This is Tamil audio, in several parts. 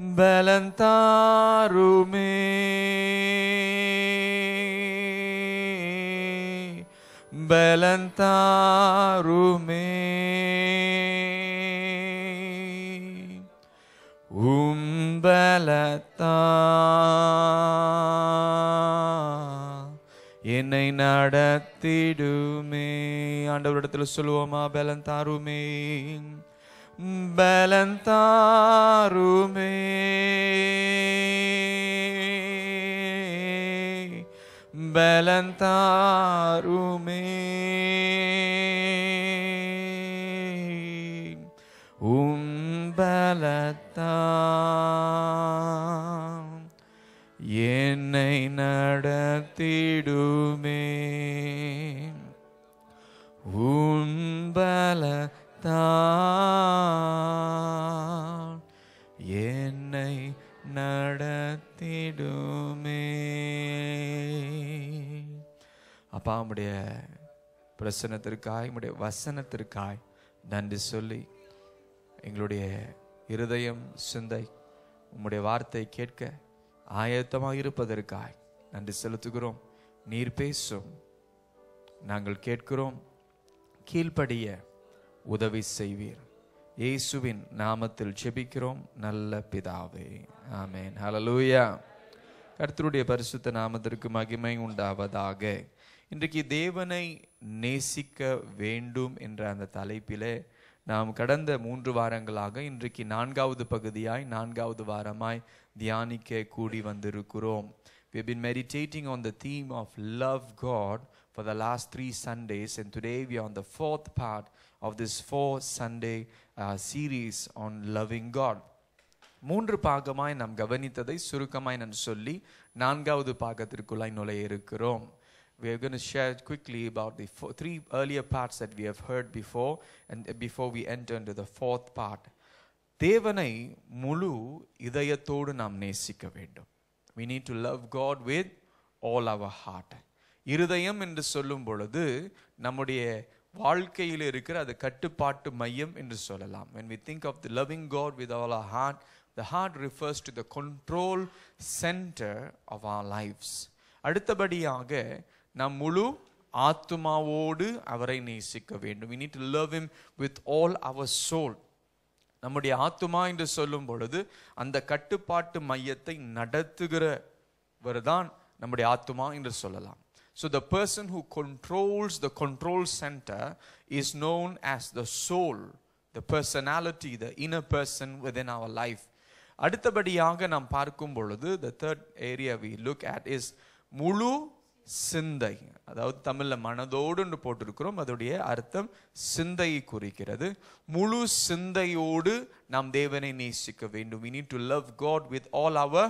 பலந்தாருமே பலந்தாருமே உம்பலத்தா என்னை நடத்திடுமே ஆண்டவரிடத்துல சொல்லுவோமா பலன் தாருமே பலன் தாருமே பலன் தாருமே உம்பலத்தான் என்னை நடத்திடுமே உம்பலத்தான் என்னை நடத்திடுமே அப்பா உம்முடைய பிரசனத்திற்காய் உம்முடைய வசனத்திற்காய் நன்றி சொல்லி எங்களுடைய இருதயம் சிந்தை உம்முடைய வார்த்தை கேட்க ஆயத்தமாக இருப்பதற்காய் நன்றி செலுத்துகிறோம் நீர் பேசும் நாங்கள் கேட்கிறோம் கீழ்ப்படிய உதவி செய்வீர் இயேசுவின் நாமத்தில் ஜெபிக்கிறோம் நல்ல பிதாவே ஆமென் ஹalleluya கர்த்தருடைய பரிசுத்த நாமத்திற்கு மகிமை உண்டாவதாக இன்றைக்கு தேவனை நேசிக்க வேண்டும் என்ற அந்த தலைப்பிலே நாம் கடந்த மூன்று வாரங்களாக இன்றைக்கு நான்காவது பகுதியாய் நான்காவது வாரமாய் தியானிக்க கூடி வந்திருக்கிறோம் We have been meditating on the theme of love God for the last three Sundays, and today we are on the fourth part of this four Sunday uh, series on loving God. மூன்று பாகமாய் நாம் கவனித்ததை சுருக்கமாய் நான் சொல்லி நான்காவது பாகத்திற்குள்ளாய் நுழைய இருக்கிறோம் We are going to share quickly about the four, three earlier parts that we have heard before and before we enter into the fourth part. தேவனை முழு இதயத்தோடு நாம் நேசிக்க வேண்டும் we need to love God with all our heart இருதயம் என்று சொல்லும் பொழுது நம்முடைய வாழ்க்கையில் இருக்கிற அது கட்டுப்பாட்டு மையம் என்று சொல்லலாம் when we think of the loving God with all our heart the heart refers to the control center of our lives அடுத்தபடியாக நாம் முழு ஆத்துமாவோடு அவரை நேசிக்க வேண்டும் we need to love him with all our soul நம்முடைய ஆத்துமா என்று சொல்லும் பொழுது அந்த கட்டுப்பாட்டு மையத்தை நடத்துகிறவர் தான் நம்முடைய ஆத்துமா என்று சொல்லலாம் So the person who controls the control center is known as the soul, the personality, the inner person within our life. அடுத்தபடியாக நாம் பார்க்கும் பொழுது the third area we look at is முழு சிந்தை அதாவது தமிழ்ல மனதோடு போட்டிருக்கிறோம் அதோடைய அர்த்தம் சிந்தையை குறிக்கிறது முழு சிந்தையோடு நாம் தேவனை நேசிக்க வேண்டும் we need to love god with all our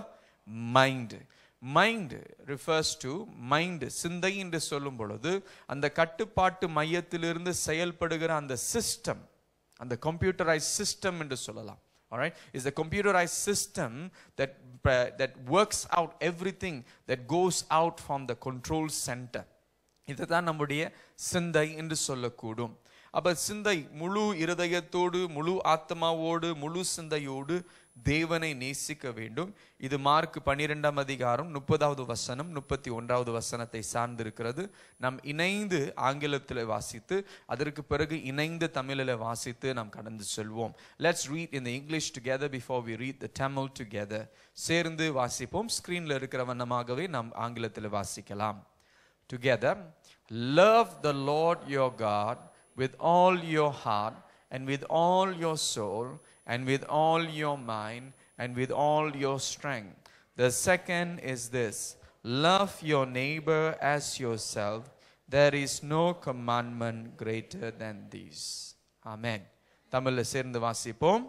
mind mind refers to mind சிந்தை என்று சொல்லும் பொழுது அந்த கட்டுப்பாட்டு மையத்திலிருந்து செயல்படுகிற அந்த சிஸ்டம் அந்த கம்ப்யூட்டரைஸ் சிஸ்டம் என்று சொல்லலாம் alright is the computerized system that uh, that works out everything that goes out from the control center இதுதான் நம்முடைய சிந்தை என்று சொல்லக்கூடும் அப்ப சிந்தை முழு இருதயத்தோடு முழு ஆத்மாவோடு முழு சிந்தையோடு தேவனை நேசிக்க வேண்டும் இது மார்க் பன்னிரெண்டாம் அதிகாரம் முப்பதாவது வசனம் முப்பத்தி ஒன்றாவது வசனத்தை சார்ந்திருக்கிறது நாம் இணைந்து ஆங்கிலத்தில் வாசித்து அதற்கு பிறகு இணைந்து தமிழில் வாசித்து நாம் கடந்து செல்வோம் let's read in the English together before we read the Tamil together சேர்ந்து வாசிப்போம் ஸ்க்ரீனில் இருக்கிற வண்ணமாகவே நாம் ஆங்கிலத்தில் வாசிக்கலாம் together. Love the Lord your God with all your heart and with all your soul and with all your mind and with all your strength. The second is this love your neighbor as yourself. There is no commandment greater than these. Amen. தமிழ்ல சேர்ந்து வாசிப்போம்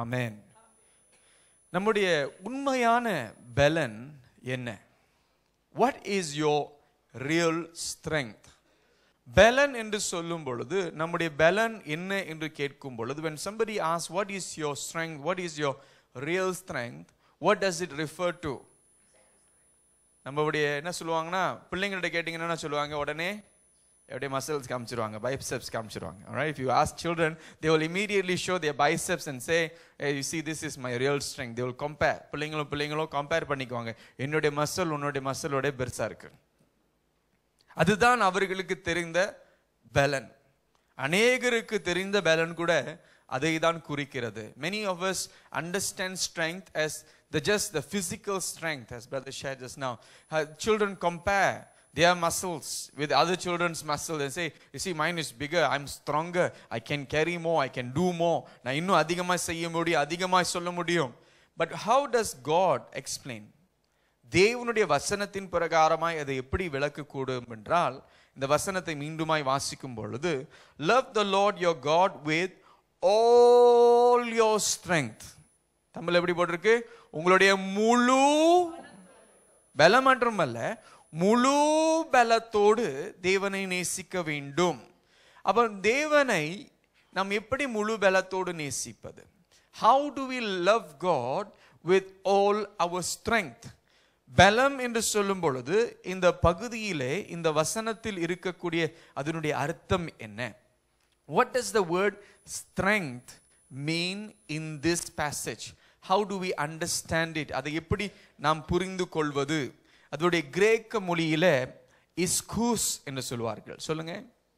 ஆமென் நம்முடைய உண்மையான பலன் என்ன what is your real strength பலன் என்று சொல்லும் பொழுது நம்முடைய பலன் என்ன என்று கேட்கும் பொழுது when somebody asks what is your strength what is your real strength what does it refer to நம்மளுடைய என்ன சொல்லுவாங்கன்னா பிள்ளைங்கள்ட்ட கேட்டிங்கன்னா என்ன சொல்லுவாங்க உடனே அப்படியே மசில்ஸ் காமிச்சிருவாங்க biceps காமிச்சிருவாங்க alright if you ask children they will immediately show their biceps and say hey you see this is my real strength they will compare பிள்ளைங்களும் பிள்ளைங்களும் கம்பேர் பண்ணிக்குவாங்க என்னுடைய மசில் உன்னுடைய மசிலோட பெருசா இருக்கு அதுதான் அவர்களுக்கு தெரிந்த பலன் அநேகருக்கு தெரிந்த பலன் கூட அதை தான் குறிக்கிறது many of us understand strength as the just the physical strength as brother shared just now Uh, children compare their muscles with other children's muscles and say you see mine is bigger i'm stronger i can carry more i can do more நான் இன்னும் அதிகமா செய்ய முடியும் அதிகமா சொல்ல முடியும் but how does god explain தேவனுடைய வசனத்தின் பிரகாரமாய் அதை எப்படி விளக்கக்கூடும் என்றால் இந்த வசனத்தை மீண்டுமாய் வாசிக்கும் பொழுது love the Lord your God with all your strength Tamil எப்படி போட்டிருக்கு உங்களுடைய முழு பலம் மட்டுமல்ல முழு பலத்தோடு தேவனை நேசிக்க வேண்டும் அப்ப தேவனை நாம் எப்படி முழு பலத்தோடு நேசிப்பது how to we love God with all our strength பலம் என்று சொல்லும் பொழுது இந்த பகுதியிலே இந்த வசனத்தில் இருக்கக்கூடிய அதனுடைய அர்த்தம் என்ன what does the word strength mean in this passage how do we understand it அதை எப்படி நாம் புரிந்து கொள்வது அதனுடைய கிரேக்க மொழியில இஸ்கூஸ் என்று சொல்வார்கள் சொல்லுங்க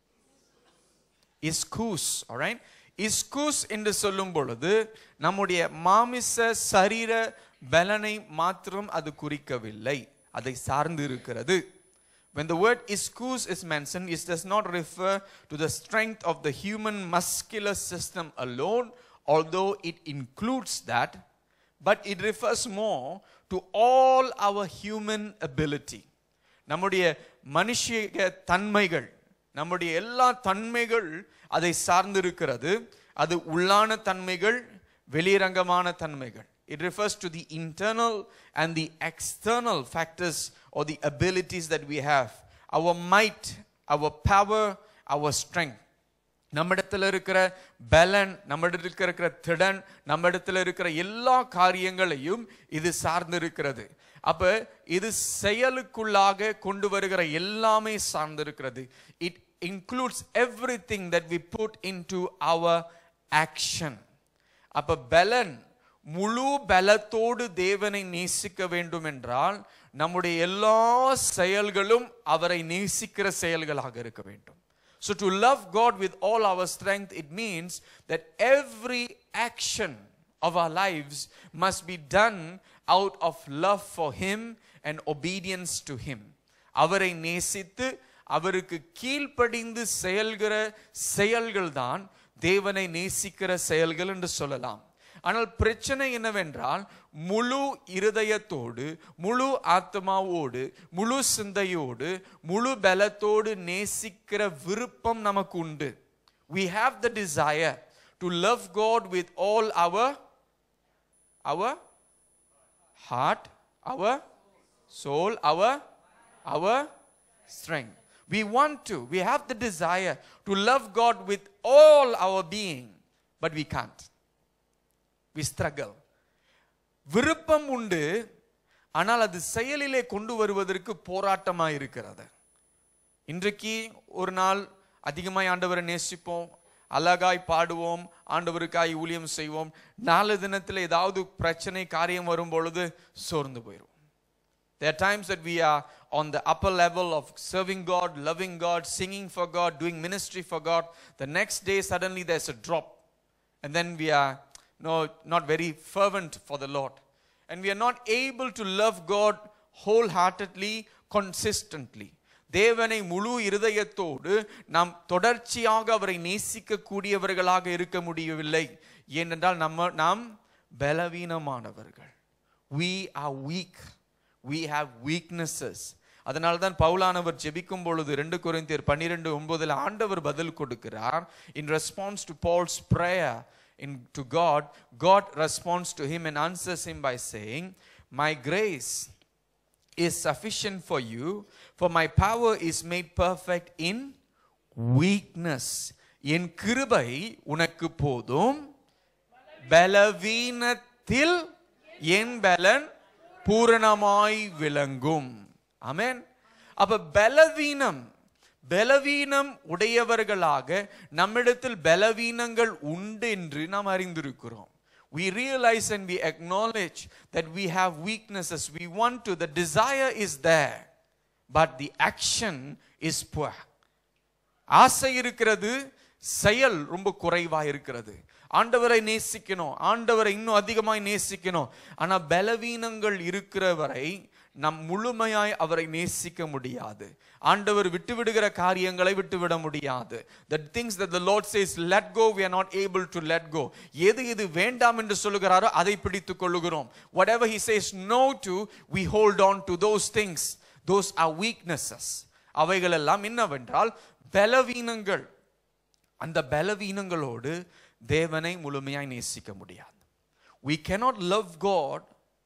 இஸ்கூஸ் alright இஸ்கூஸ் என்று சொல்லும் பொழுது நம்முடைய மாமிச சரீர பலனை மாத்திரம் அது குறிக்கவில்லை அதை சார்ந்து இருக்கிறது When the word ischus is mentioned, it does not refer to the strength of the human muscular system alone, although it includes that, but it refers more to all our human ability. நம்முடைய மனுஷிய தன்மைகள் நம்முடைய எல்லா தன்மைகள் அதை சார்ந்திருக்கிறது அது உள்ளான தன்மைகள் வெளிரங்கமான தன்மைகள் it refers to the internal and the external factors or the abilities that we have our might our power our strength நம்மிடத்தில் இருக்கிற பலன் நம்மிடத்தில் இருக்கிற திடன் நம்மிடத்தில் இருக்கிற எல்லா காரியங்களையும் இது சார்ந்து இருக்கிறது அப்ப இது செயலுக்குள்ளாக கொண்டு வருகிற எல்லாமே சார்ந்து இருக்கிறது it includes everything that we put into our action அப்ப பலன் முழு பலத்தோடு தேவனை நேசிக்க வேண்டும் என்றால் நம்முடைய எல்லா செயல்களும் அவரை நேசிக்கிற செயல்களாக இருக்க வேண்டும் So to love God with all our strength, it means that every action of our lives must be done out of love for Him and obedience to Him. அவரை நேசித்து அவருக்கு கீழ்ப்படிந்து செயல்கிற செயல்கள் தான் தேவனை நேசிக்கிற செயல்கள் என்று சொல்லலாம் ஆனால் பிரச்சனை என்னவென்றால் முழு இருதயத்தோடு முழு ஆத்மாவோடு முழு சிந்தையோடு முழு பலத்தோடு நேசிக்கிற விருப்பம் நமக்கு உண்டு we have the desire to love god with all our our heart our soul our our strength we want to we have the desire to love god with all our being but we can't we struggle விருப்பம் உண்டு ஆனால் அது செயலிலே கொண்டு வருவதற்கு போராட்டமா இருக்கிறது இன்றைக்கு ஒரு நாள் அதிகமாய் ஆண்டவரை நேசிப்போம் அழகாய் பாடுவோம் ஆண்டவருக்காய் ஊழியம் செய்வோம் நாலு தினத்தில் ஏதாவது பிரச்சனை காரியம் வரும் பொழுது சோர்ந்து போயிடும் There are times that we are on the upper level of serving God, loving God, singing for God, doing ministry for God. The next day, suddenly there's a drop. And then we are no, not very fervent for the Lord. And we are not able to love God wholeheartedly, consistently. தேவனை முழு இருதயத்தோடு நாம் தொடர்ச்சியாக அவரை நேசிக்க கூடியவர்களாக இருக்க முடியவில்லை ஏனென்றால் நம்ம நாம் பலவீனமானவர்கள் we are weak we have weaknesses அதனால தான் பவுலானவர் ஜெபிக்கும் பொழுது ரெண்டு குறைந்தியர் பன்னிரெண்டு ஒன்பதுல ஆண்டவர் பதில் கொடுக்கிறார் in response to Paul's prayer in to God God responds to him and answers him by saying my grace is sufficient for you, for my power is made perfect in weakness. என் கிருபை உனக்கு போதும் பலவீனத்தில் என் பலன் பூரணமாய் விளங்கும் ஆமென் அப்ப பலவீனம் பலவீனம் உடையவர்களாக நம்மிடத்தில் பலவீனங்கள் உண்டு என்று நாம் அறிந்திருக்கிறோம் we realize and we acknowledge that we have weaknesses we want to the desire is there but the action is poor ஆசை இருக்கிறது செயல் ரொம்ப குறைவா இருக்கிறது ஆண்டவரை நேசிக்கணும் ஆண்டவரை இன்னும் அதிகமாய் நேசிக்கணும் ஆனா பலவீனங்கள் இருக்கிற வரை நம் முழுமையாய் அவரை நேசிக்க முடியாது ஆண்டவர் விட்டு விடுகிற காரியங்களை விட்டு விட முடியாது the things that the lord says let go we are not able to let go எது எது வேண்டாம் என்று சொல்லுகிறாரோ அதை பிடித்துக் கொள்ளுகிறோம் whatever he says no to we hold on to those things those are weaknesses அவைகள் எல்லாம் என்னவென்றால் பலவீனங்கள் அந்த பலவீனங்களோடு தேவனை முழுமையாய் நேசிக்க முடியாது we cannot love god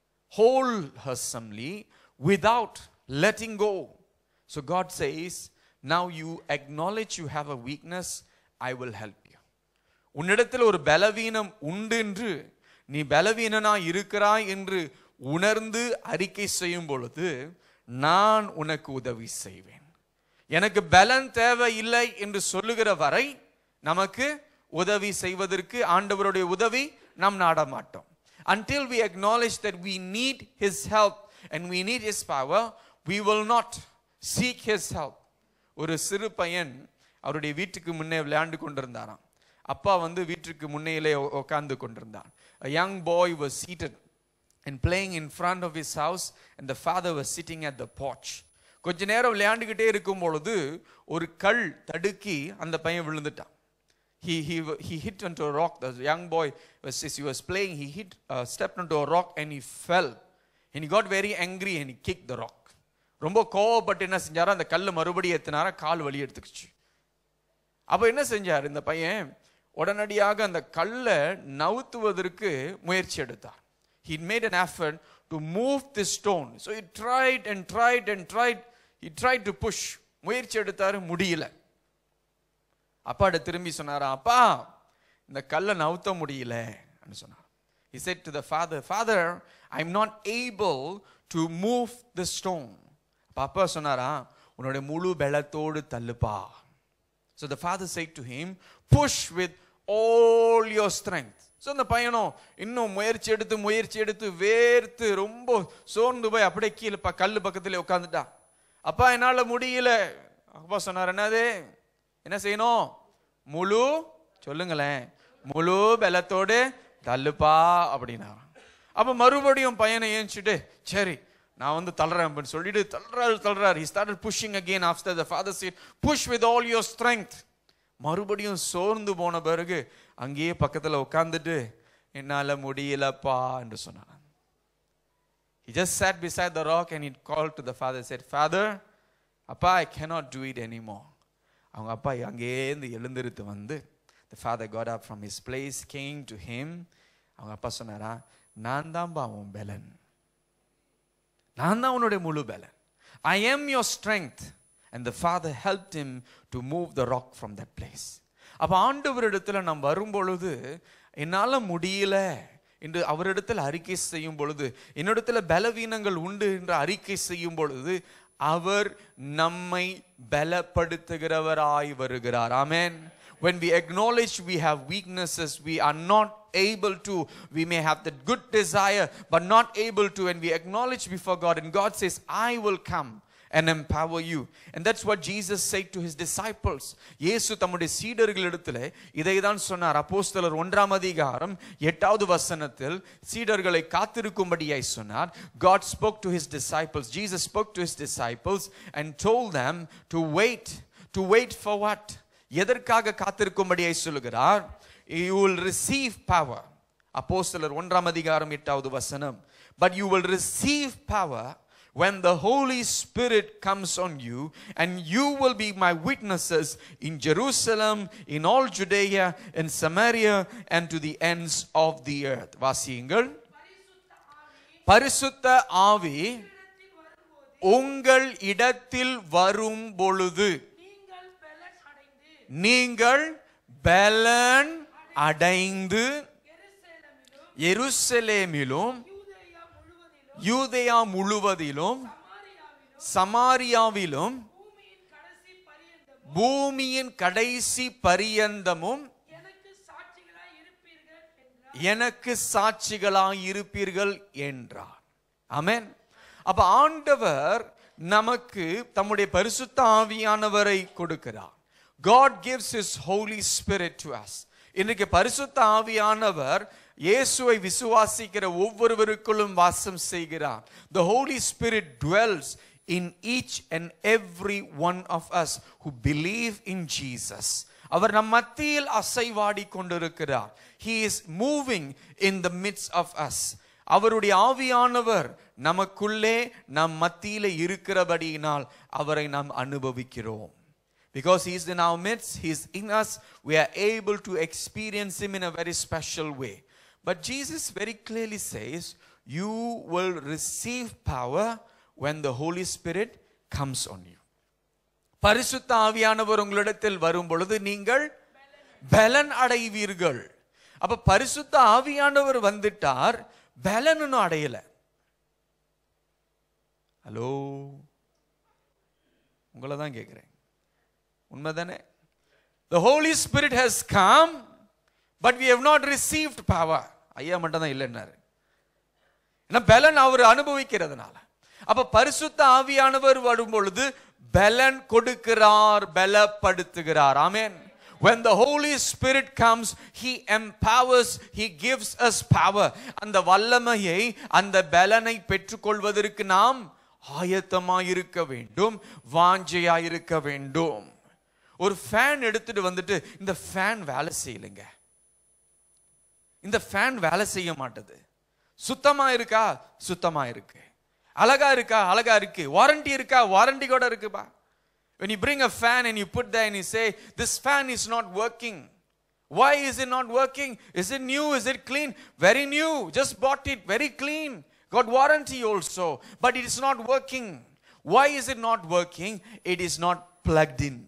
wholesomely without letting go so god says now you acknowledge you have a weakness i will help you உன்னிடத்தில் ஒரு பலவீனம் உண்டு என்று நீ பலவீனனா இருக்கிறாய் என்று உணர்ந்து அறிக்கை செய்யும் பொழுது நான் உனக்கு உதவி செய்வேன் எனக்கு பலன் தேவை இல்லை என்று சொல்லுகிற வரை நமக்கு உதவி செய்வதற்கு ஆண்டவருடைய உதவி நாம் நாட மாட்டோம் until we acknowledge that we need his help and we need his power we will not seek his help ஒரு சிறு பையன் அவருடைய வீட்டுக்கு முன்னே விளையாண்டு கொண்டிருந்தாராம் அப்பா வந்து வீட்டுக்கு முன்னையிலே உ- உட்கார்ந்து கொண்டிருந்தான் a young boy was seated and playing in front of his house and the father was sitting at the porch கொஞ்ச நேரம் விளையாண்டுக்கிட்டே இருக்கும் பொழுது ஒரு கல் தடுக்கி அந்த பையன் விழுந்துட்டான் he he he hit onto a rock the young boy was as he was playing he hit uh, stepped onto a rock and he fell and he got very angry and he kicked the rock ரொம்ப கோவப்பட்டு என்ன செஞ்சாரோ அந்த கல்லை மறுபடியும் எத்தினாரா கால் வலி எடுத்துக்கிச்சு அப்ப என்ன செஞ்சார் இந்த பையன் உடனடியாக அந்த கல்லை நவுத்துவதற்கு முயற்சி எடுத்தார் he made an effort to move the stone so he tried and tried and tried he tried to push முயற்சி எடுத்தாரு முடியல அப்பாட்ட திரும்பி சொன்னாரா அப்பா இந்த கல்லை நவுத்த முடியல சொன்னார் he said to the father father i'm not able to move the stone அப்ப அப்பா சொன்னாரா உன்னுடைய முழு பலத்தோடு தள்ளுப்பா so the father said to him push with all your strength so அந்த பையனும் இன்னும் முயற்சி எடுத்து முயற்சி எடுத்து வேர்த்து ரொம்ப சோர்ந்து போய் அப்படியே கீழே ப- கல்லு பக்கத்துல உட்காந்துட்டான் அப்பா என்னால முடியல அப்பா சொன்னார் என்னது என்ன செய்யணும் முழு சொல்லுங்களேன் முழு பலத்தோடு தள்ளுப்பா அப்படின்னா அப்ப மறுபடியும் பையனை ஏஞ்சிட்டு சரி நான் வந்து தள்ளுறேன் அப்படின்னு சொல்லிட்டு தள்ளுறாரு தள்ளுறாரு he started pushing again after the father said push with all your strength மறுபடியும் சோர்ந்து போன பிறகு அங்கேயே பக்கத்துல உட்கார்ந்துட்டு என்னால முடியலப்பா என்று சொன்னான் He just sat beside the rock and he called to the father said, Father, அப்பா I cannot do it anymore. அவங்க அப்பா அங்கேருந்து எழுந்திருத்து வந்து the father got up from his place, came to him. அவங்க அப்பா சொன்னாரா நான் தான்பா உன் பலன் நான் தான் உன்னுடைய முழு பலன் ஐ am your strength and the father helped him to move the rock from that place அப்ப ஆண்டவரிடத்துல நாம் வரும் பொழுது என்னால முடியல என்று அவரிடத்தில் அறிக்கை செய்யும் பொழுது என்னிடத்துல பலவீனங்கள் உண்டு என்று அறிக்கை செய்யும் பொழுது அவர் நம்மை பலப்படுத்துகிறவராய் வருகிறார் ஆமென் when we acknowledge we have weaknesses we are not able to we may have that good desire but not able to and we acknowledge before god and god says i will come and empower you and that's what jesus said to his disciples இயேசு தம்முடைய சீடர்களிடத்தில் இதை தான் சொன்னார் அப்போஸ்தலர் ஒன்றாம் அதிகாரம் எட்டாவது வசனத்தில் சீடர்களை காத்திருக்கும்படியாய் சொன்னார் god spoke to his disciples jesus spoke to his disciples and told them to wait to wait for what எதற்காக காத்திருக்கும்படியாய் சொல்லுகிறார் you will receive power அப்போஸ்தலர் ஒன்றாம் அதிகாரம் எட்டாவது வசனம் but you will receive power when the holy spirit comes on you and you will be my witnesses in jerusalem in all judea in samaria and to the ends of the earth வாசியுங்கள் பரிசுத்த ஆவி உங்கள் இடத்தில் வரும் பொழுது நீங்கள் பலன் அடைந்து நீங்கள் பலன் அடைந்து எருசலேமிலும் எருசலேமிலும் யூதேயா யூதேயா முழுவதிலும் முழுவதிலும் சமாரியாவிலும் சமாரியாவிலும் பூமியின் கடைசி பூமியின் கடைசி பரியந்தமும் பரியந்தமும் எனக்கு சாட்சிகளாய் இருப்பீர்கள் என்றார் எனக்கு சாட்சிகளாய் இருப்பீர்கள் என்றார் ஆமென் அப்ப ஆண்டவர் நமக்கு தம்முடைய பரிசுத்த ஆவியானவரை கொடுக்கிறார் God gives his holy spirit to us இன்றைக்கு பரிசுத்த ஆவியானவர் இயேசுவை விசுவாசிக்கிற ஒவ்வொருவருக்குள்ளும் வாசம் செய்கிறார் the holy spirit dwells in each and every one of us who believe in Jesus அவர் நம் மத்தியில் அசைவாடி கொண்டிருக்கிறார் he is moving in the midst of us அவருடைய ஆவியானவர் நமக்குள்ளே நம் மத்தியிலே இருக்கிறபடியினால் அவரை நாம் அனுபவிக்கிறோம் because he is in our midst he is in us we are able to experience him in a very special way but jesus very clearly says you will receive power when the holy spirit comes on you பரிசுத்த ஆவியானவர் உங்களிடத்தில் வரும் பொழுது நீங்கள் பலன் அடைவீர்கள் அப்ப பரிசுத்த ஆவியானவர் வந்துட்டார் பலன் இன்னும் அடையல ஹலோ உங்களை தான் கேட்கிறேன் உண்மைதானே the holy spirit has come but we have not received power ஐயா மட்டும் தான் இல்லைன்னாரு ஏன்னா பலன் அவர் அனுபவிக்கிறதுனால அப்ப பரிசுத்த ஆவியானவர் வரும் பொழுது பலன் கொடுக்கிறார் பலப்படுத்துகிறார் ஆமென் when the holy spirit comes he empowers he gives us power அந்த வல்லமையை அந்த பலனை பெற்றுக்கொள்வதற்கு நாம் ஆயத்தமாயிருக்க வேண்டும் வாஞ்சையாயிருக்க வேண்டும் ஒரு ஃபேன் எடுத்துட்டு வந்துட்டு இந்த ஃபேன் வேலை செய்யலைங்க இந்த ஃபேன் வேலை செய்ய மாட்டது சுத்தமா இருக்கா சுத்தமா இருக்கு அழகா இருக்கா அழகா இருக்கு வாரண்டி இருக்கா வாரண்டி கூட இருக்குப்பா when you bring a fan and you put there and you say this fan is not working why is it not working is it new is it clean very new just bought it very clean got warranty also but it is not working why is it not working it is not plugged in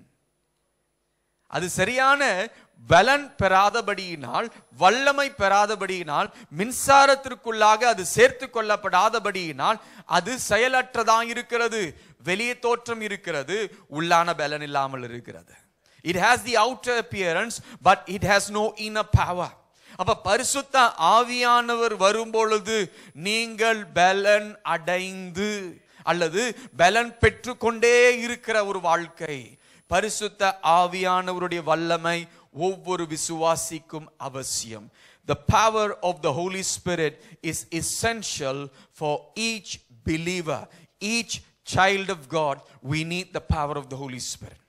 அது சரியான பலன் பெறாதபடியினால் வல்லமை பெறாதபடியினால் மின்சாரத்திற்குள்ளாக அது சேர்த்து கொள்ளப்படாதபடியினால் அது செயலற்றதாக இருக்கிறது வெளியே தோற்றம் இருக்கிறது உள்ளான பலன் இல்லாமல் இருக்கிறது it has the outer appearance but it has no inner power அப்ப பரிசுத்த ஆவியானவர் வரும்பொழுது நீங்கள் பலன் அடைந்து அல்லது பலன் பெற்றுக்கொண்டே இருக்கிற ஒரு வாழ்க்கை பரிசுத்த ஆவியானவருடைய வல்லமை ஒவ்வொரு விசுவாசிக்கும் அவசியம் the power of the holy spirit is essential for each believer each child of god we need the power of the holy spirit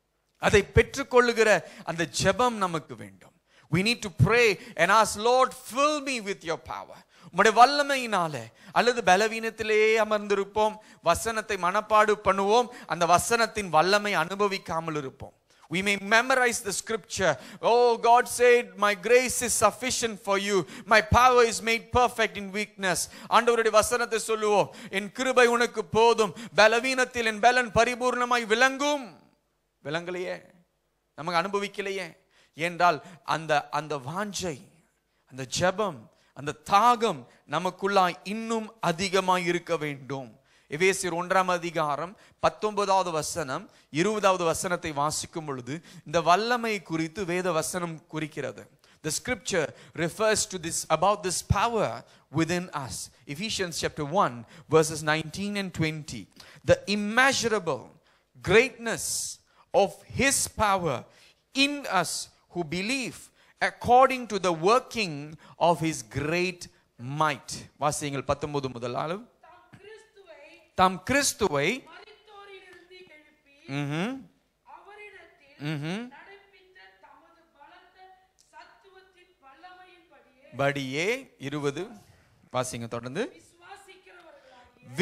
அதை பெற்றுக்கொள்ளுகிற அந்த ஜெபம் நமக்கு வேண்டும் we need to pray and ask lord fill me with your power உம்முடைய வல்லமையினாலே அல்லது பலவீனத்திலே அமர்ந்திருப்போம் வசனத்தை மனப்பாடு பண்ணுவோம் அந்த வசனத்தின் வல்லமை அனுபவிக்காமல் இருப்போம் We may memorize the scripture. Oh, God said, My grace is sufficient for you. My power is made perfect in weakness. ஆண்டவருடைய வசனத்தை சொல்லுவோம் என் கிருபை உனக்கு போதும் பலவீனத்தில் என் பலன் பரிபூர்ணமாய் விளங்கும் விளங்கலையே நமக்கு அனுபவிக்கலையே என்றால் அந்த அந்த வாஞ்சை அந்த ஜெபம் அந்த தாகம் நமக்குள்ளாய் இன்னும் அதிகமாய் இருக்க வேண்டும் எவேசியர் ஒன்றாம் அதிகாரம் பத்தொன்பதாவது வசனம் இருபதாவது வசனத்தை வாசிக்கும் பொழுது இந்த வல்லமை குறித்து வேத வசனம் குறிக்கிறது The scripture refers to this about this power within us. Ephesians chapter 1 verses 19 and 20. The immeasurable greatness of his power in us who believe according to the working of his great might. வாசியுங்கள் 19 முதல் ஆளு தாம் கிறிஸ்துவை தாம் கிறிஸ்துவை மரித்தோரிலிருந்து எழுப்பி ம்ஹும், அவரிடத்தில் ம்ஹும், நடப்பித்த தமது பலத்த சத்துவத்தின் வல்லமையின்படியே படியே இருபது வாசிங்க தொடர்ந்து விசுவாசிக்கிறவர்களாகிய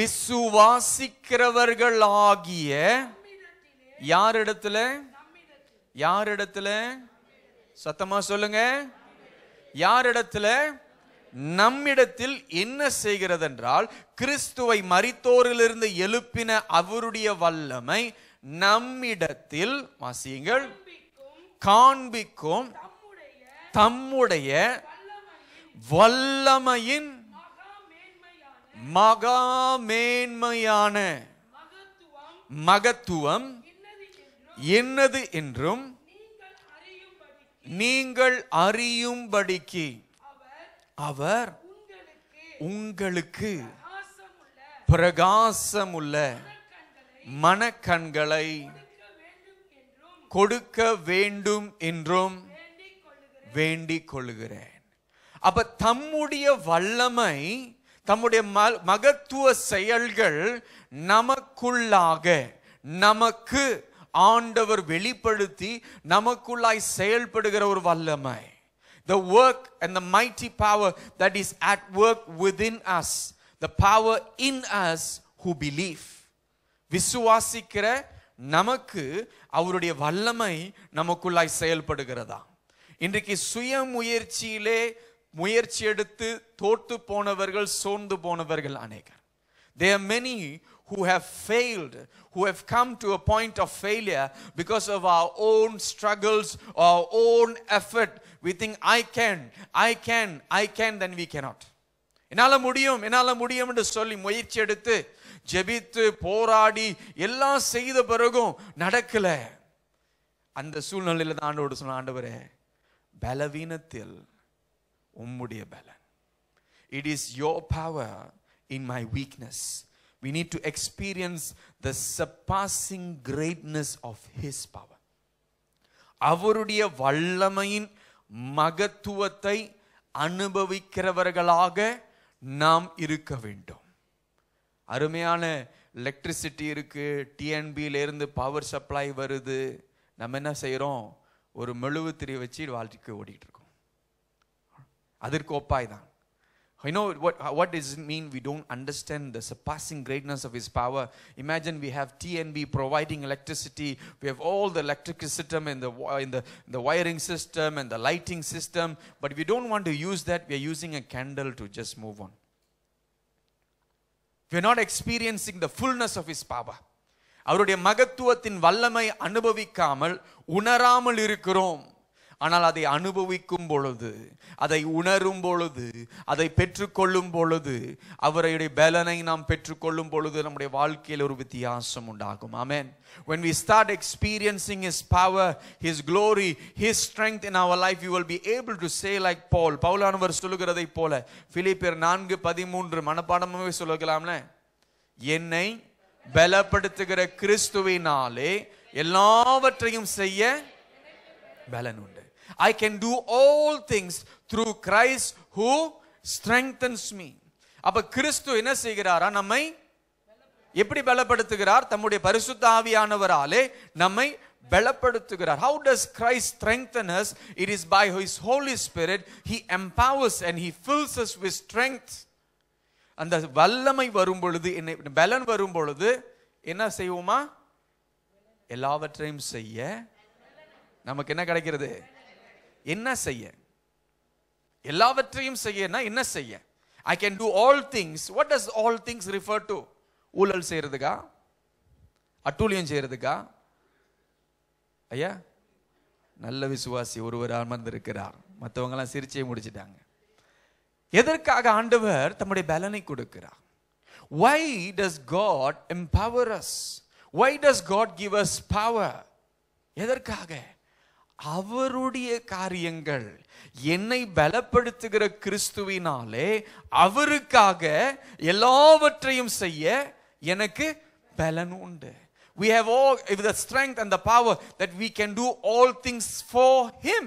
விசுவாசிக்கிறவர்களாகிய நம்மிடத்திலே யாரிடத்துல நம்மிடத்தில் யாரிடத்துல சத்தமா சொல்லுங்க யாரிடத்துல நம்மிடத்தில் என்ன செய்கிறது என்றால் கிறிஸ்துவை மரித்தோரிலிருந்து எழுப்பின அவருடைய வல்லமை நம்மிடத்தில் வாசியுங்கள் காண்பிக்கும் தம்முடைய வல்லமையின் மகா மேன்மையான மகத்துவம் என்னது என்றும் நீங்கள் அறியும்படிக்கு அவர் உங்களுக்கு பிரகாசமுள்ள மனக்கண்களை கொடுக்க வேண்டும் என்றும் வேண்டிக் கொள்கிறேன் அப்ப தம்முடைய வல்லமை தம்முடைய ம- மகத்துவ செயல்கள் நமக்குள்ளாக நமக்கு ஆண்டவர் வெளிப்படுத்தி நமக்குள்ளாய் செயல்படுகிற ஒரு வல்லமை the work and the mighty power that is at work within us the power in us who believe விசுவாசிக்கிற நமக்கு அவருடைய வல்லமை நமக்குள்ளாய் செயல்படுகிறதா இன்றைக்கு சுய முயற்சியிலே முயற்சி எடுத்து தோற்று போனவர்கள் சோர்ந்து போனவர்கள் அநேகர் there are many who have failed who have come to a point of failure because of our own struggles our own effort we think i can i can i can then we cannot என்னால முடியும் என்னால முடியும் என்று சொல்லி முயற்சி எடுத்து ஜெபித்து போராடி எல்லாம் செய்த பிறகும் நடக்கல அந்த சூழ்நிலையில தான் ஆண்டோடு சொன்ன ஆண்டவரே பலவீனத்தில் உம்முடைய பலன் it is your power in my weakness we need to experience the surpassing greatness of his power அவருடைய வல்லமையின் மகத்துவத்தை அனுபவிக்கிறவர்களாக நாம் இருக்க வேண்டும் அருமையான எலக்ட்ரிசிட்டி இருக்கு டிஎன்பியில இருந்து பவர் சப்ளை வருது நம்ம என்ன செய்றோம் ஒரு மெழுகுத்திரி வச்சு வாழ்க்கை ஓடிட்டு இருக்கோம் அதற்கு ஒப்பாய் தான் I know what, what does it mean we don't understand the surpassing greatness of His power. Imagine we have TNB providing electricity. We have all the electric system in the, wi- in the, the wiring system and the lighting system. But we don't want to use that. We are using a candle to just move on. We are not experiencing the fullness of His power. அவருடைய மகத்துவத்தின் வல்லமை அனுபவிக்காமல் உணராமல் இருக்கிறோம் ஆனால் அதை அனுபவிக்கும் பொழுது அதை உணரும் பொழுது அதை பெற்றுக்கொள்ளும் பொழுது அவருடைய பலனை நாம் பெற்றுக்கொள்ளும் பொழுது நம்முடைய வாழ்க்கையில் ஒரு வித்தியாசம் உண்டாகும் ஆமென் when we start experiencing his power his glory his strength in our life you will be able to say like paul பவுலானவர் சொல்லுகிறதை போல பிலிப்பியர் நான்கு பதிமூன்று மனப்பாடமாகவே சொல்லலாம்ல என்னை பலப்படுத்துகிற கிறிஸ்துவினாலே எல்லாவற்றையும் செய்ய பலன் உண்டு I can do all things through Christ who strengthens me அப்ப கிறிஸ்து என்ன செய்கிறாரா நம்மை எப்படி பலப்படுத்துகிறார் தம்முடைய பரிசுத்த ஆவியானவராலே நம்மை பலப்படுத்துகிறார் how does christ strengthen us it is by his holy spirit he empowers and he fills us with strength அந்த வல்லமை வரும் பொழுது என்ன பலன் வரும் பொழுது என்ன செய்வோமா எல்லாவற்றையும் செய்ய நமக்கு என்ன கிடைக்கிறது என்ன செய்ய எல்லாவற்றையும் செய்யனா என்ன செய்ய I can do all things what does all things refer to ஊழல் செய்யறதுக்கா அட்டூழியம் செய்யறதுக்கா ஐயா நல்ல விசுவாசி ஒருவர் அமர்ந்திருக்கிறார் மற்றவங்கெல்லாம் சிரிச்சே முடிச்சிட்டாங்க எதற்காக ஆண்டவர் தம்முடைய பலனை கொடுக்கிறார் why does god empower us why does god give us power எதற்காக அவருடைய காரியங்கள் என்னை பலப்படுத்துகிற கிறிஸ்துவினாலே அவருக்காக எல்லாவற்றையும் செய்ய எனக்கு பலன் உண்டு we have all the strength and the power that we can do all things for him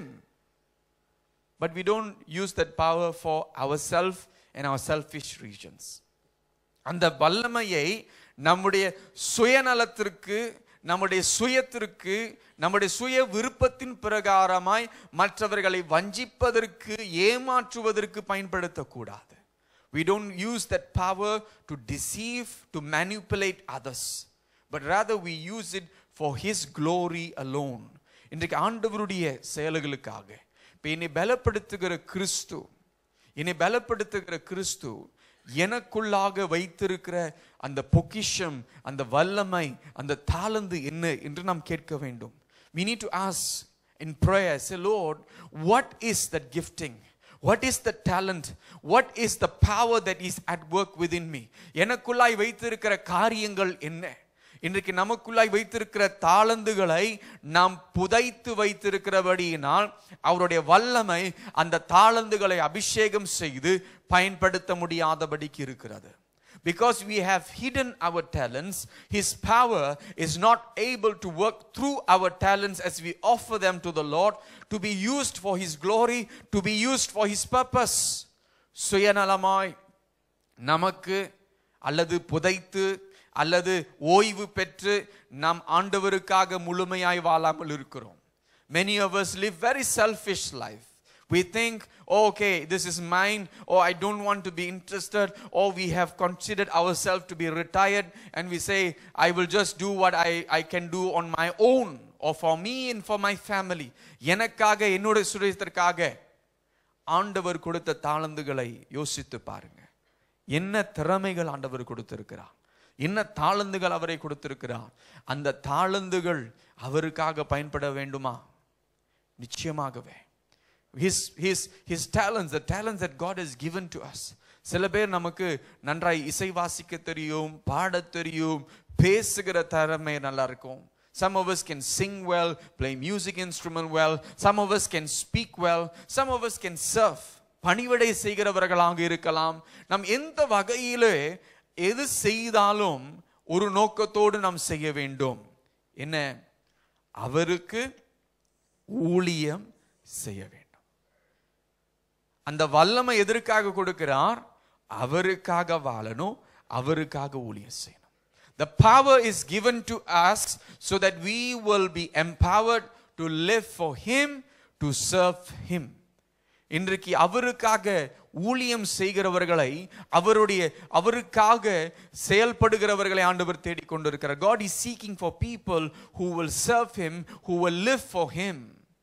but we don't use that power for ourselves and our selfish regions அந்த வல்லமையை நம்முடைய சுயநலத்திற்கு நம்முடைய சுயத்திற்கு நம்முடைய சுய விருப்பத்தின் பிரகாரமாய் மற்றவர்களை வஞ்சிப்பதற்கு ஏமாற்றுவதற்கு பயன்படுத்தக்கூடாது we don't use that power to deceive to manipulate others but rather we use it for his glory alone இன்றைக்கு ஆண்டவருடைய செயல்களுக்காக இப்போ என்னை பலப்படுத்துகிற கிறிஸ்து என்னை பலப்படுத்துகிற கிறிஸ்து எனக்குள்ளாக வைத்திருக்கிற அந்த பொக்கிஷம் அந்த வல்லமை அந்த தாளந்து என்ன என்று நாம் கேட்க வேண்டும் we need to ask in prayer say lord what is that gifting what is the talent what is the power that is at work within me எனக்குள்ளாய் வைத்திருக்கிற காரியங்கள் என்ன இன்றைக்கு நமக்குள்ளாய் வைத்திருக்கிற தாளந்துகளை நாம் புதைத்து வைத்திருக்கிறபடியினால் அவருடைய வல்லமை அந்த தாளந்துகளை அபிஷேகம் செய்து பயன்படுத்த முடியாதபடிக்கு இருக்கிறது because we have hidden our talents his power is not able to work through our talents as we offer them to the lord to be used for his glory to be used for his purpose சுயநலமாய் நமக்கு அல்லது புதைத்து அல்லது ஓய்வு பெற்று நாம் ஆண்டவருக்காக முழுமையாய் வாழாமல் இருக்கிறோம் many of us live very selfish life we think oh, okay this is mine or i don't want to be interested or we have considered ourselves to be retired and we say i will just do what i, I can do on my own or for me and for my family எனக்காக என்னுடைய சுரேஷத்திற்காக ஆண்டவர் கொடுத்த தாளந்துகளை யோசித்து பாருங்க என்ன திறமைகள் ஆண்டவர் கொடுத்திருக்கிறார் என்ன தாளந்துகள் அவரை கொடுத்திருக்கிறார் அந்த தாளந்துகள் அவருக்காக பயன்பட வேண்டுமா நிச்சயமாகவே his his his talents the talents that god has given to us சில பேர் நமக்கு நன்றாய் இசை வாசிக்க தெரியும் பாடத் தெரியும் பேசுகிற திறமை நல்லா இருக்கும் some of us can sing well play music instrument well some of us can speak well some of us can serve பணிவிடை செய்கிறவர்களாக இருக்கலாம் நாம் எந்த வகையிலே எது செய்தாலும் ஒரு நோக்கத்தோடு நாம் செய்ய வேண்டும் என்ன அவருக்கு ஊழியம் செய்ய வேண்டும் அந்த வல்லமை எதற்காக கொடுக்கிறார் அவருக்காக வாழணும் அவருக்காக ஊழியம் செய்யணும் The power is given to us so that we will be empowered to live for Him, to serve Him. இன்றைக்கு அவருக்காக ஊழியம் செய்கிறவர்களை அவருடைய அவருக்காக செயல்படுகிறவர்களை ஆண்டவர் தேடிக்கொண்டிருக்கிறார் God is seeking for people who will serve Him, who will live for Him.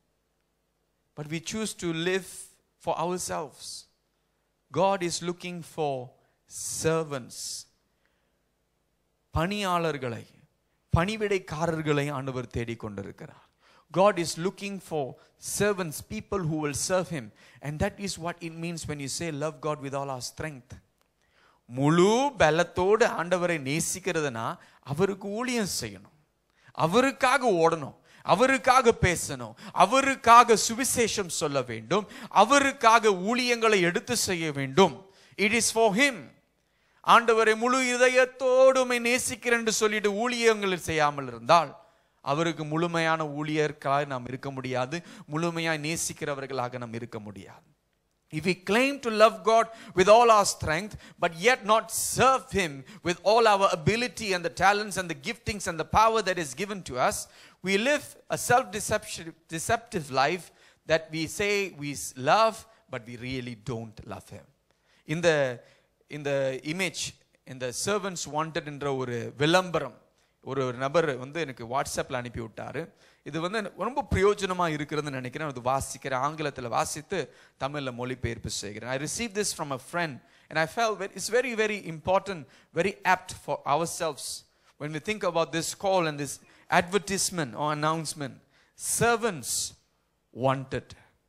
But we choose to live for ourselves. God is looking for servants. பணியாளர்களை பணிவிடைக்காரர்களை ஆண்டவர் தேடிக்கொண்டிருக்கிறார் God is looking for servants, people who will serve Him. And that is what it means when you say, Love God with all our strength. முழு பலத்தோடு ஆண்டவரை நேசிக்கிறதுனா அவருக்கு ஊழியம் செய்யணும் அவருக்காக ஓடணும் அவருக்காக பேசணும் அவருக்காக சுவிசேஷம் சொல்ல வேண்டும் அவருக்காக ஊழியங்களை எடுத்து செய்ய வேண்டும் இட் இஸ் ஃபார் ஹிம் ஆண்டவரை முழு இதயத்தோடு உம்மை நேசிக்கிறேன் என்று சொல்லிட்டு ஊழியங்கள் செய்யாமல் இருந்தால் அவருக்கு முழுமையான ஊழியர்களாக நாம் இருக்க முடியாது முழுமையாய் நேசிக்கிறவர்களாக நாம் இருக்க முடியாது If we claim to love God with all our strength, but yet not serve Him with all our ability and the talents and the giftings and the power that is given to us, we live a self deceptive life that we say we love, but we really don't love Him. இந்த இந்த இமேஜ் இந்த சர்வன்ஸ் வாண்டட் என்ற ஒரு விளம்பரம் ஒரு நபர் வந்து எனக்கு வாட்ஸ்அப்பில் அனுப்பி விட்டாரு இது வந்து எனக்கு ரொம்ப பிரயோஜனமாக இருக்கிறதுன்னு நினைக்கிறேன் அது வாசிக்கிறேன் ஆங்கிலத்தில் வாசித்து தமிழில் மொழிபெயர்ப்பு செய்கிறேன் I receive this from a friend and I fell very it's very very important very apt for ourselves when we think about this call and this advertisement or announcement servants wanted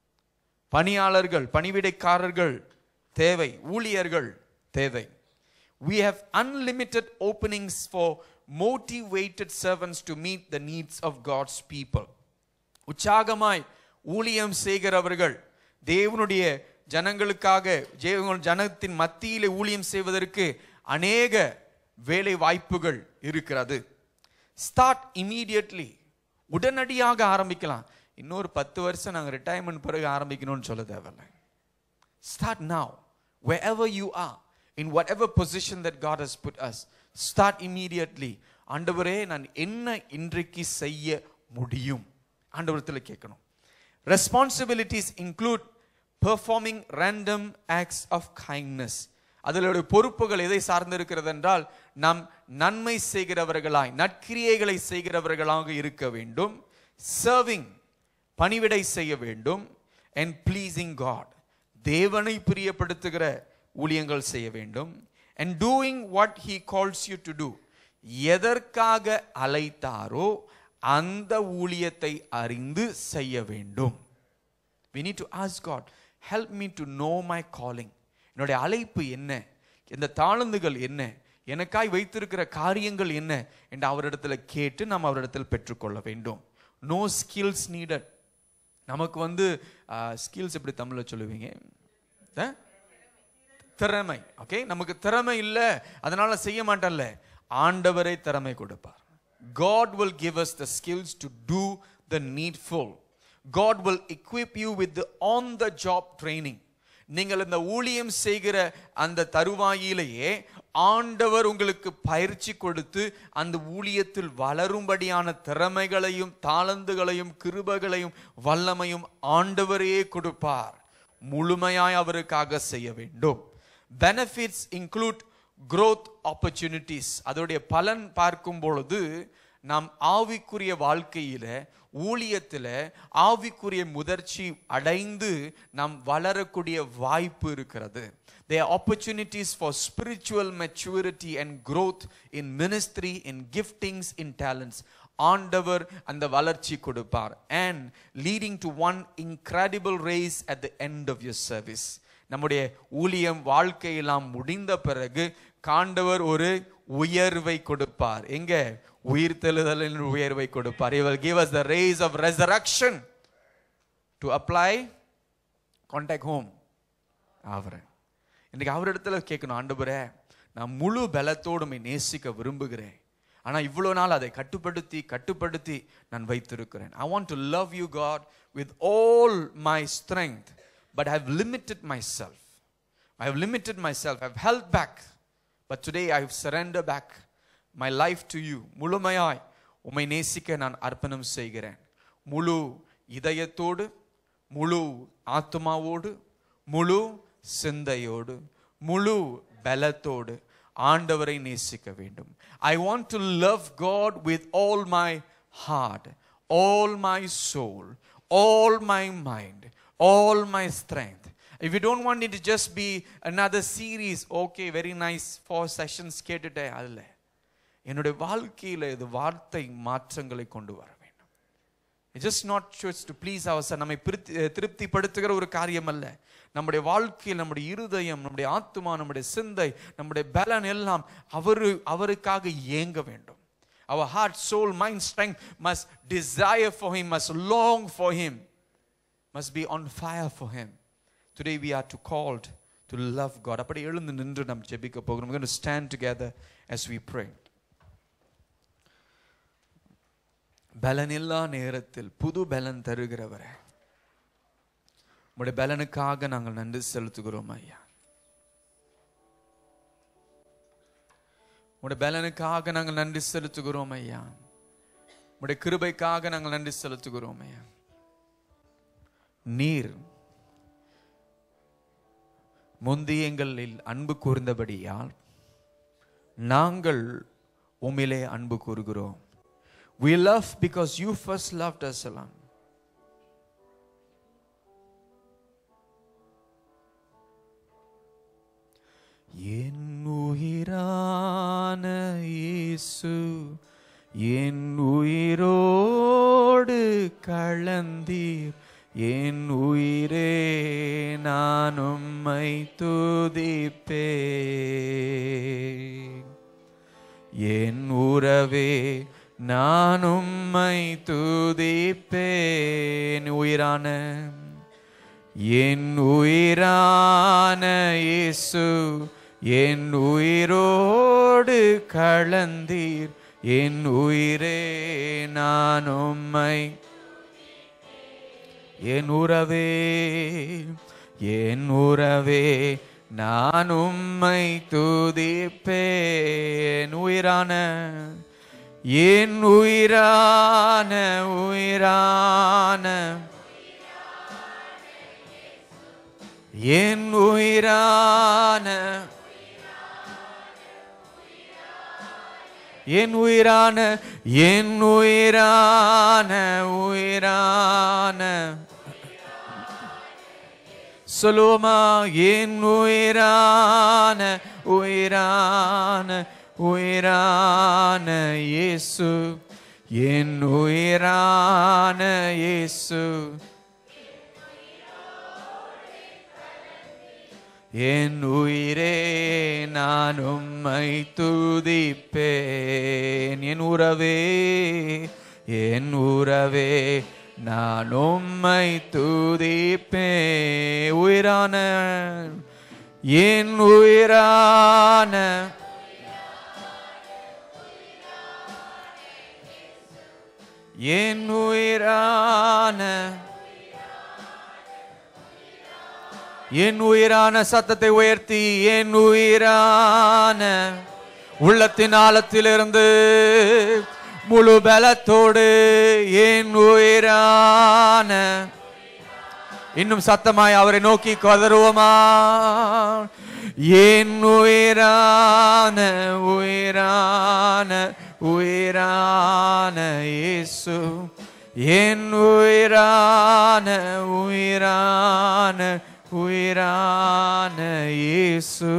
பணியாளர்கள் பணிவிடைக்காரர்கள் தேவை ஊழியர்கள் தேவை we have unlimited openings for motivated servants to meet the needs of God's people உற்சாகமாய் ஊழியம் செய்கிறவர்கள் தேவனுடைய ஜனங்களுக்காக தேவன் ஜனத்தின் மத்தியிலே ஊழியம் செய்வதற்கு அநேக வேலை வாய்ப்புகள் இருக்கிறது ஸ்டார்ட் இமீடியட்லி உடனடியாக ஆரம்பிக்கலாம் இன்னொரு பத்து வருஷம் நாங்கள் ரிட்டையர்மெண்ட் பிறகு ஆரம்பிக்கணும்னு சொல்ல தேவையில்லை start now wherever you are in whatever position that God has put us start immediately ஆண்டவரே நான் என்ன இன்றைக்கு செய்ய முடியும் ஆண்டவரத்தில் கேட்கணும் responsibilities include performing random acts of kindness அதனுடைய பொறுப்புகள் எதை சார்ந்திருக்கிறது என்றால் நாம் நன்மை செய்கிறவர்களாய் நற்கிரியைகளை செய்கிறவர்களாக இருக்க வேண்டும் சர்விங் பணிவிடை செய்ய வேண்டும் அண்ட் ப்ளீசிங் காட் தேவனை பிரியப்படுத்துகிற ஊழியங்கள் செய்ய வேண்டும் and doing what he calls you to do எதற்காக அழைத்தாரோ அந்த ஊழியத்தை அறிந்து செய்ய வேண்டும் we need to ask God help me to know my calling என்னுடைய அழைப்பு என்ன இந்த தாளந்துகள் என்ன எனக்காய் வைத்திருக்கிற காரியங்கள் என்ன என்று அவரிடத்துல கேட்டு நாம் அவரிடத்தில் பெற்றுக்கொள்ள வேண்டும் நோ ஸ்கில்ஸ் நீடட் நமக்கு வந்து ஸ்கில்ஸ் எப்படி தமிழ்ல சொல்லுவீங்க அஹ்? திறமை ஓகே நமக்கு திறமை இல்லை அதனால செய்ய மாட்டேன்ல ஆண்டவரே திறமை கொடுப்பார் God will give us the skills to do the needful. God will equip you with the on the job training. நீங்கள் இந்த ஊழியம் செய்கிற அந்த தருவாயிலேயே ஆண்டவர் உங்களுக்கு பயிற்சி கொடுத்து அந்த ஊழியத்தில் வளரும்படியான திறமைகளையும் தாளந்துகளையும் கிருபைகளையும் வல்லமையும் ஆண்டவரே கொடுப்பார் முழுமையாய் அவருக்காக செய்ய வேண்டும் பெனிஃபிட்ஸ் இன்க்ளூட் growth opportunities அதோடைய பலன் பார்க்கும் பொழுது நாம் ஆவிக்குரிய வாழ்க்கையில ஊழியத்துல ஆவிக்குரிய முதிர்ச்சி அடைந்து நாம் வளரக்கூடிய வாய்ப்பு இருக்கிறது There are opportunities for spiritual maturity and growth in ministry, in giftings, in talents. ஆண்டவர் அந்த வளர்ச்சி கொடுப்பார் and leading to one incredible race at the end of your service நம்முடைய ஊழியம் வாழ்க்கையெல்லாம் முடிந்த பிறகு காண்டவர் ஒரு உயர்வை கொடுப்பார் எங்க உயிர்த்தெழுதலின் உயர்வை கொடுப்பார் he will give us the rays of resurrection to apply contact home அவரை இன்னைக்கு அவரிடத்துல கேட்கணும் ஆண்டவரே நான் முழு பலத்தோடு உம்மை நேசிக்க விரும்புகிறேன் ஆனா இவ்வளோ நாள் அதை கட்டுப்படுத்தி கட்டுப்படுத்தி நான் வைத்திருக்கிறேன் I want to love you God with all my strength but I have limited myself I have limited myself I held back but today I have surrender back my life to you முழுமையாய் உம்மை நேசிக்க நான் அர்ப்பணம் செய்கிறேன் முழு இதயத்தோடு முழு ஆத்மாவோடு முழு சிந்தையோடு முழு பலத்தோடு ஆண்டவரை நேசிக்க வேண்டும் I want to love God with all my heart all my soul all my mind all my strength If you don't want it to just be another series, okay, very nice, four sessions கேட்டுட்டேன் அதில் என்னுடைய வாழ்க்கையில் இது வார்த்தை மாற்றங்களை கொண்டு வர வேண்டும் just not choose to please ourselves நம்மை திருப்தி திருப்திப்படுத்துகிற ஒரு காரியம் அல்ல நம்முடைய வாழ்க்கையில் நம்முடைய இருதயம் நம்முடைய ஆத்மா நம்முடைய சிந்தை நம்முடைய பலன் எல்லாம் அவரு அவருக்காக ஏங்க வேண்டும் our heart soul mind strength must desire for him must long for him must be on fire for him today we are to called to love god அப்படி எழுந்து நின்று நாம் ஜெபிக்க போகிறோம் we're going to stand together as we pray பலனில்லா நேரத்தில் புது பலன் தருகிறவரே உடைய பலனுக்காக நாங்கள் நன்றி செலுத்துகிறோம் ஐயா உடைய பலனுக்காக நாங்கள் நன்றி செலுத்துகிறோம் ஐயா உடைய கிருபைக்காக நாங்கள் நன்றி செலுத்துகிறோம் ஐயா நீர் முந்தி எங்களில் அன்பு கூர்ந்தபடியால் நாங்கள் உம்மிலே அன்பு கூறுகிறோம் We love because you first loved us alone. என் உயிரான இயேசு என் உயிரோடு கலந்தீர் என் உயிரே நான் உம்மை துதிப்பேன் என் உறவே நான் உம்மை துதிப்பேன் உயிரான என் உயிரான இயேசு என் உயிரோடு கலந்தீர் என் உயிரே நான் உம்மை என் உறவே என் உறவே நான் உம்மை துதிப்பேன் உயிரான என் உயிரான உயிரான என் உயிரான என் உயிரான என் உயிரான உயிரான சொல்லுவோமா என் உயிரான உயிரான உயிரான இயேசு என் உயிரான இயேசு என் உயிரே நான் உம்மை துதிப்பேன் என் உறவே என் உறவே நான் உம்மை துதிப்பேன் உயிரான என் உயிரான என் உயிரான என் உயிரான சத்தத்தை உயர்த்தி என் உயிரான உள்ளத்தின் ஆழத்திலிருந்து முழு பலத்தோடு என் உயிரான இன்னும் சத்தமாய் அவரை நோக்கி கதறுவோமா என் உயிரான உயிரான உயிரான இயேசு என் உயிரான உயிரான உயிரான இயேசு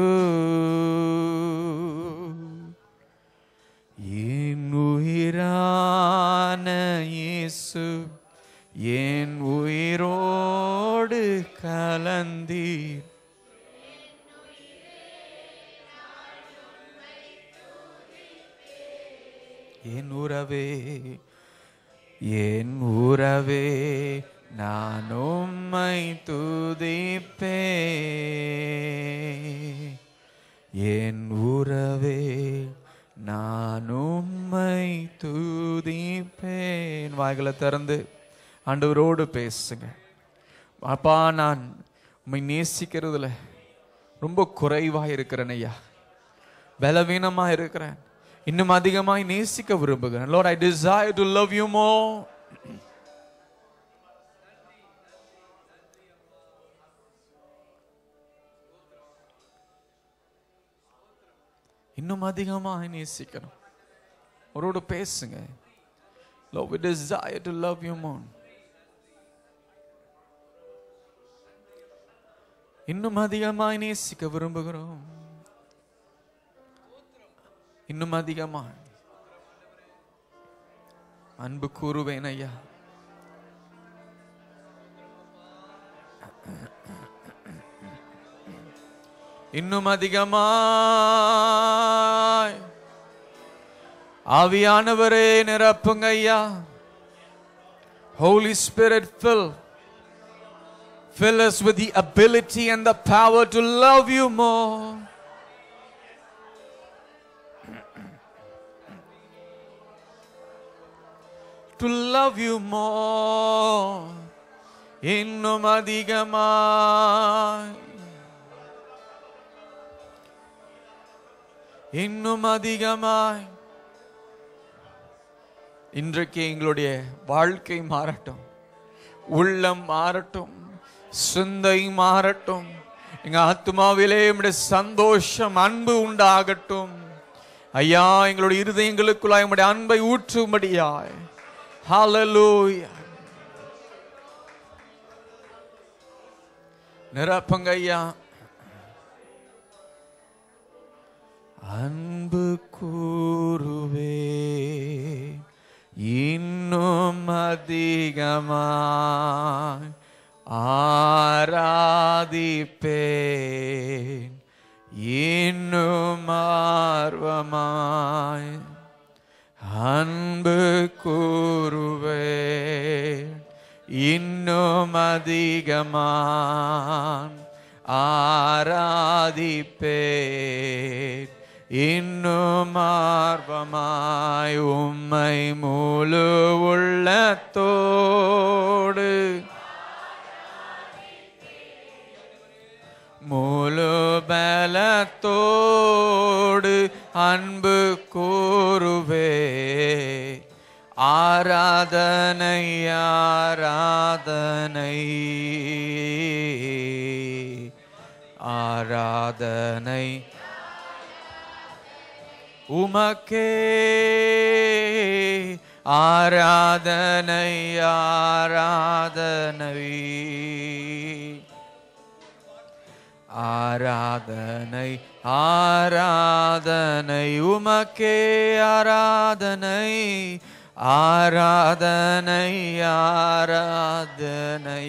என் உயிரான இயேசு என் உயிரோடு கலந்தீர் என் உறவே என் உறவே நான் உம்மை துதிப்பே என் உறவே நான் உம்மை துதிப்பேன் வாய்களை திறந்து ஆண்டவரோடு பேசுங்க அப்பா நான் உம்மை நேசிக்கிறதுல ரொம்ப குறைவா இருக்கிறேன் ஐயா பலவீனமா இருக்கிறேன் இன்னும் அதிகமாய் நேசிக்க விரும்புகிறேன் Lord I desire to love you more இன்னும் அதிகமாய் நேசிக்கணும் அவரோடு பேசுங்க Lord we desire to love you more இன்னும் அதிகமாய் நேசிக்க விரும்புகிறோம் இன்னும் அதிகமாய் அன்பு கூறுவேன் ஐயா இன்னும் அதிகமாய் ஆவியானவரே நிரப்புங்க ஐயா Holy Spirit fill fill us with the ability and the power to love you more to love you more இன்னும் அதிகமாய் இன்னும் அதிகமாய் இன்றைக்கு எங்களுடைய வாழ்க்கை மாறட்டும் உள்ளம் மாறட்டும் சிந்தை மாறட்டும் எங்க ஆத்மாவிலே உம்முடைய சந்தோஷம் அன்பு உண்டாகட்டும் ஐயா எங்களுடைய இருதயங்களுக்குள்ளாய் உம்முடைய அன்பை ஊற்றும்படியாய் ஹalleluya நிரப்புங்க ஐயா அன்பு கூறுவே இன்னும் அதிகமாய் ஆராதிப்பேன் இன்னும் ஆர்வமாய் அன்பு கூறுவேன் இன்னும் அதிகமாய் ஆராதிப்பேன் இன்னும் ஆர்வமாய் உம்மை முழு உள்ளத்தோடு முழு பலத்தோடு அன்பு கூறுவே ஆராதனை ஆராதனை ஆராதனை உமக்கே ஆராதனை ஆராதனை ஆராதனை ஆராதனை உமக்கே ஆராதனை ஆராதனை ஆராதனை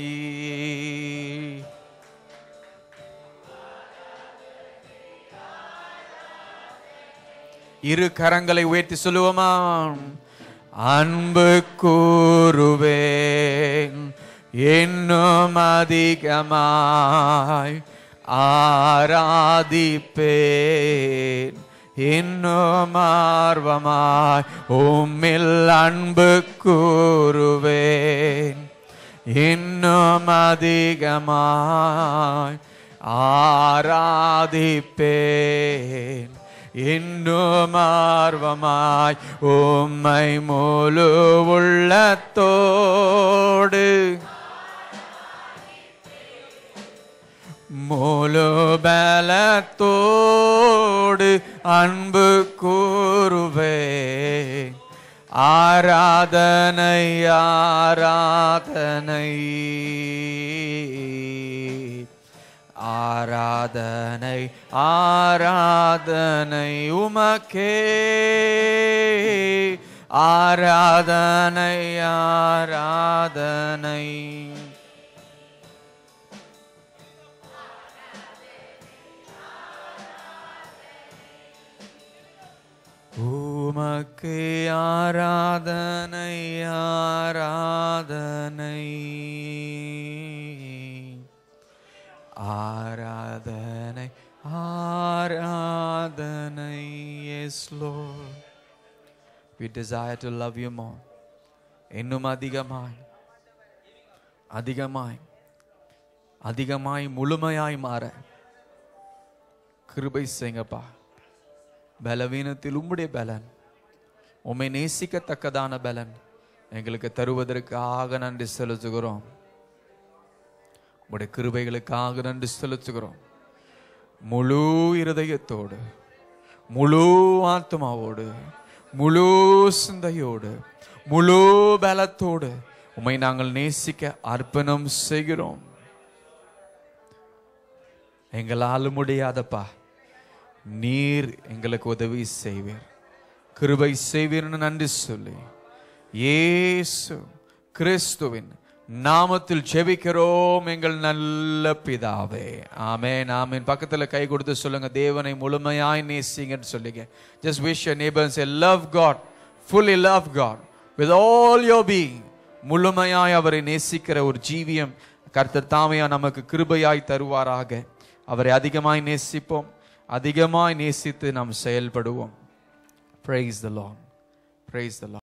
இரு கரங்களை உயர்த்தி சொல்லுவோமா அன்பு கூறுவேன் இன்னும் அதிகமாய் ஆராதிப்பேன் இன்னும் ஆர்வமாய் உம்மில் அன்பு கூறுவேன் இன்னும் அதிகமாய் ஆராதிப்பேன் இன்னும் ஆர்வமாய் உம்மை முழு உள்ளத்தோடு முழு பலத்தோடு அன்பு கூறுவேன் ஆராதனை ஆராதனை ஆராதனை ஆராதனை உமக்கே ஆராதனை ஆராதனை உமக்கு ஆராதனை ஆராதனை ஆராதனை ஆராதனை yes Lord we desire to love you more இன்னும் அதிகமாய் அதிகமாய் அதிகமாய் முழுமையாய் மாற கிருபை செய்யுங்கப்பா பலவீனத்தில் உம்முடைய பலன் உம்மை நேசிக்கத்தக்கதான பலன் எங்களுக்கு தருவதற்காக நன்றி செலுத்துகிறோம் உடைய கிருபைகளுக்காக நன்றி செலுத்துகிறோம் முழு இருதயத்தோடு முழு ஆத்மாவோடு முழு சிந்தையோடு முழு பலத்தோடு உம்மை நாங்கள் நேசிக்க அர்ப்பணம் செய்கிறோம் எங்களால் முடியாதப்பா நீர் எங்களுக்கு உதவி செய்வீர் கிருபை செய்வீர்னு நன்றி சொல்லி இயேசு கிறிஸ்துவின் நாமத்தில் ஜெபிக்கிறோம் எங்கள் நல்ல பிதாவே ஆமென் ஆமென் பக்கத்துல கை கொடுத்து சொல்லுங்க தேவனை முழுமையாய் நேசிங்கன்னு சொல்லுங்க just wish your neighbor and say love God fully love God with all your being முழுமையாய் அவரை நேசிக்கிற ஒரு ஜீவியம் கர்த்தர் தாமையா நமக்கு கிருபையாய் தருவாராக அவரை அதிகமாய் நேசிப்போம் அதிகமாய் நேசித்து நாம் செயல்படுவோம் praise the lord praise the lord